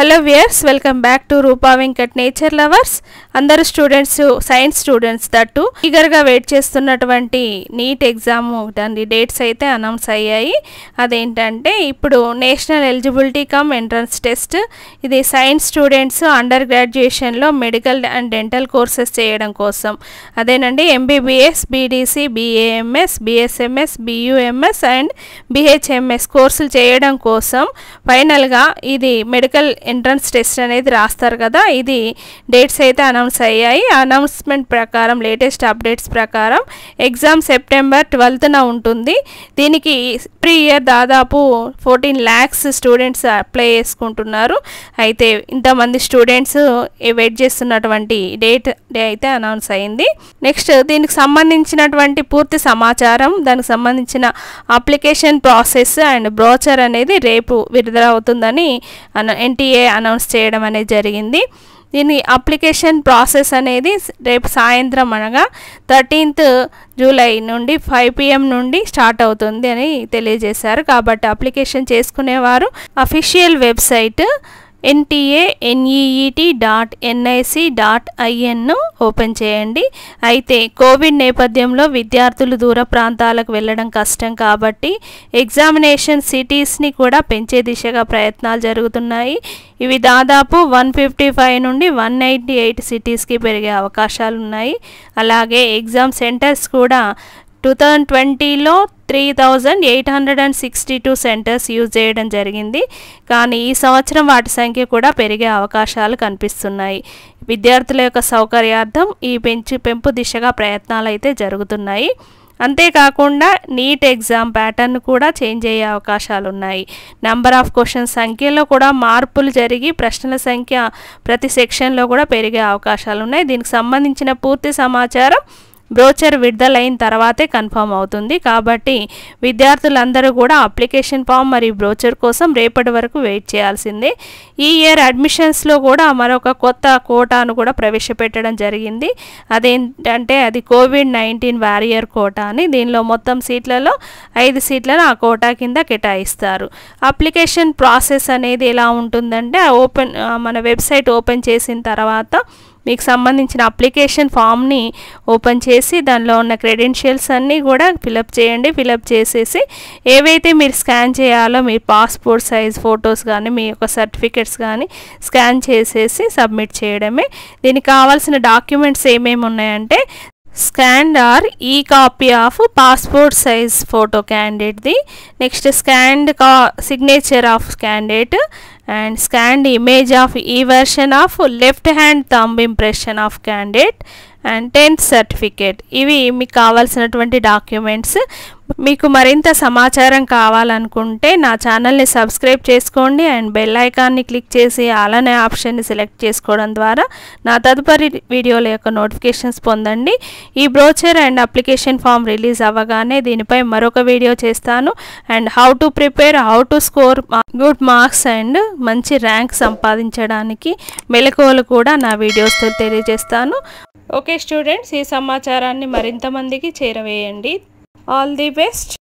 hello viewers welcome back to Rupa Venkat nature lovers అందరు students science students that ఈగర్గా wait చేస్తున్నటువంటి NEET exam దాని dates అయితే అనౌన్స్ అయ్యాయి అదేంటంటే ఇప్పుడు national eligibility cum entrance test ఇది సైన్స్ స్టూడెంట్స్ అండర్ గ్రాడ్యుయేషన్లో మెడికల్ అండ్ డెంటల్ కోర్సెస్ చేయడం కోసం అదేనండి MBBS BDC BAMS BSMS BUMS and BHMS కోర్సులు చేయడం కోసం ఫైనల్గా ఇది మెడికల్ ఎంట్రన్స్ టెస్ట్ అనేది రాస్తారు కదా ఇది డేట్స్ అయితే అనౌన్స్ అయ్యాయి అనౌన్స్మెంట్ ప్రకారం లేటెస్ట్ అప్డేట్స్ ప్రకారం ఎగ్జామ్ సెప్టెంబర్ ట్వెల్త్న ఉంటుంది దీనికి ప్రీ ఇయర్ దాదాపు ఫోర్టీన్ ల్యాక్స్ స్టూడెంట్స్ అప్లై చేసుకుంటున్నారు అయితే ఇంతమంది స్టూడెంట్స్ వెయిట్ చేస్తున్నటువంటి డేట్ డే అయితే అనౌన్స్ అయింది నెక్స్ట్ దీనికి సంబంధించినటువంటి పూర్తి సమాచారం దానికి సంబంధించిన అప్లికేషన్ ప్రాసెస్ అండ్ బ్రోచర్ అనేది రేపు విడుదల అవుతుందని ఎన్టీఏ అనౌన్స్ చేయడం అనేది జరిగింది దీని అప్లికేషన్ ప్రాసెస్ అనేది రేపు సాయంత్రం అనగా థర్టీన్త్ జూలై నుండి ఫైవ్ పిఎం నుండి స్టార్ట్ అవుతుంది అని తెలియజేశారు కాబట్టి అప్లికేషన్ చేసుకునేవారు official website NTA NEET dot NIC dot ఐఎన్ను ఓపెన్ చేయండి అయితే కోవిడ్ నేపథ్యంలో విద్యార్థులు దూర ప్రాంతాలకు వెళ్ళడం కష్టం కాబట్టి ఎగ్జామినేషన్ సిటీస్ని కూడా పెంచే దిశగా ప్రయత్నాలు జరుగుతున్నాయి ఇవి దాదాపు వన్ ఫిఫ్టీ ఫైవ్ నుండి వన్ ఎయిటీ ఎయిట్ సిటీస్కి పెరిగే అవకాశాలు ఉన్నాయి అలాగే ఎగ్జామ్ సెంటర్స్ కూడా టూ థౌజండ్ ట్వంటీలో three thousand eight hundred and sixty two centres use చేయడం జరిగింది కానీ ఈ సంవత్సరం వాటి సంఖ్య కూడా పెరిగే అవకాశాలు కనిపిస్తున్నాయి విద్యార్థుల యొక్క సౌకర్యార్థం ఈ పెంచు పెంపు దిశగా ప్రయత్నాలు అయితే జరుగుతున్నాయి అంతేకాకుండా నీట్ ఎగ్జామ్ ప్యాటర్న్ కూడా చేంజ్ అయ్యే అవకాశాలు ఉన్నాయి నెంబర్ ఆఫ్ క్వశ్చన్స్ సంఖ్యలో కూడా మార్పులు జరిగి ప్రశ్నల సంఖ్య ప్రతి సెక్షన్లో కూడా పెరిగే అవకాశాలు ఉన్నాయి దీనికి సంబంధించిన పూర్తి సమాచారం బ్రోచర్ విడుదలైన తర్వాతే కన్ఫర్మ్ అవుతుంది కాబట్టి విద్యార్థులందరూ కూడా అప్లికేషన్ ఫామ్ మరియు బ్రోచర్ కోసం రేపటి వరకు వెయిట్ చేయాల్సిందే ఈ ఇయర్ అడ్మిషన్స్లో కూడా మరొక కొత్త కోటాను కూడా ప్రవేశపెట్టడం జరిగింది అదేంటంటే అది కోవిడ్ నైన్టీన్ వారియర్ కోటా అని దీనిలో మొత్తం సీట్లలో ఐదు సీట్లను ఆ కోటా కింద కేటాయిస్తారు అప్లికేషన్ ప్రాసెస్ అనేది ఎలా ఉంటుందంటే ఓపెన్ మన వెబ్సైట్ ఓపెన్ చేసిన తర్వాత మీకు సంబంధించిన అప్లికేషన్ ఫామ్ని ఓపెన్ చేసి దానిలో ఉన్న క్రెడెన్షియల్స్ అన్నీ కూడా ఫిలప్ చేయండి ఫిలప్ చేసేసి ఏవైతే మీరు స్కాన్ చేయాలో మీ పాస్పోర్ట్ సైజ్ ఫొటోస్ కానీ మీ యొక్క సర్టిఫికెట్స్ కానీ స్కాన్ చేసేసి సబ్మిట్ చేయడమే దీనికి కావాల్సిన డాక్యుమెంట్స్ ఏమేమి ఉన్నాయంటే scanned or E copy of passport size photo క్యాండిడేట్ది నెక్స్ట్ స్కాన్డ్ కా signature of candidate and scanned image of E version of left hand thumb impression of candidate and tenth certificate ఇవి మీకు కావాల్సినటువంటి డాక్యుమెంట్స్ మీకు మరింత సమాచారం కావాలనుకుంటే నా ఛానల్ని సబ్స్క్రైబ్ చేసుకోండి అండ్ బెల్ ఐకాన్ని క్లిక్ చేసి అలానే ఆప్షన్ని సెలెక్ట్ చేసుకోవడం ద్వారా నా తదుపరి వీడియోల యొక్క నోటిఫికేషన్స్ పొందండి ఈ brochure and application form release అవ్వగానే దీనిపై మరొక వీడియో చేస్తాను and how to prepare how to score good marks and మంచి ర్యాంక్ సంపాదించడానికి మెలకువలు కూడా నా వీడియోస్తో తెలియజేస్తాను ఓకే స్టూడెంట్స్ ఈ సమాచారాన్ని మరింత మందికి చేరవేయండి ఆల్ ది బెస్ట్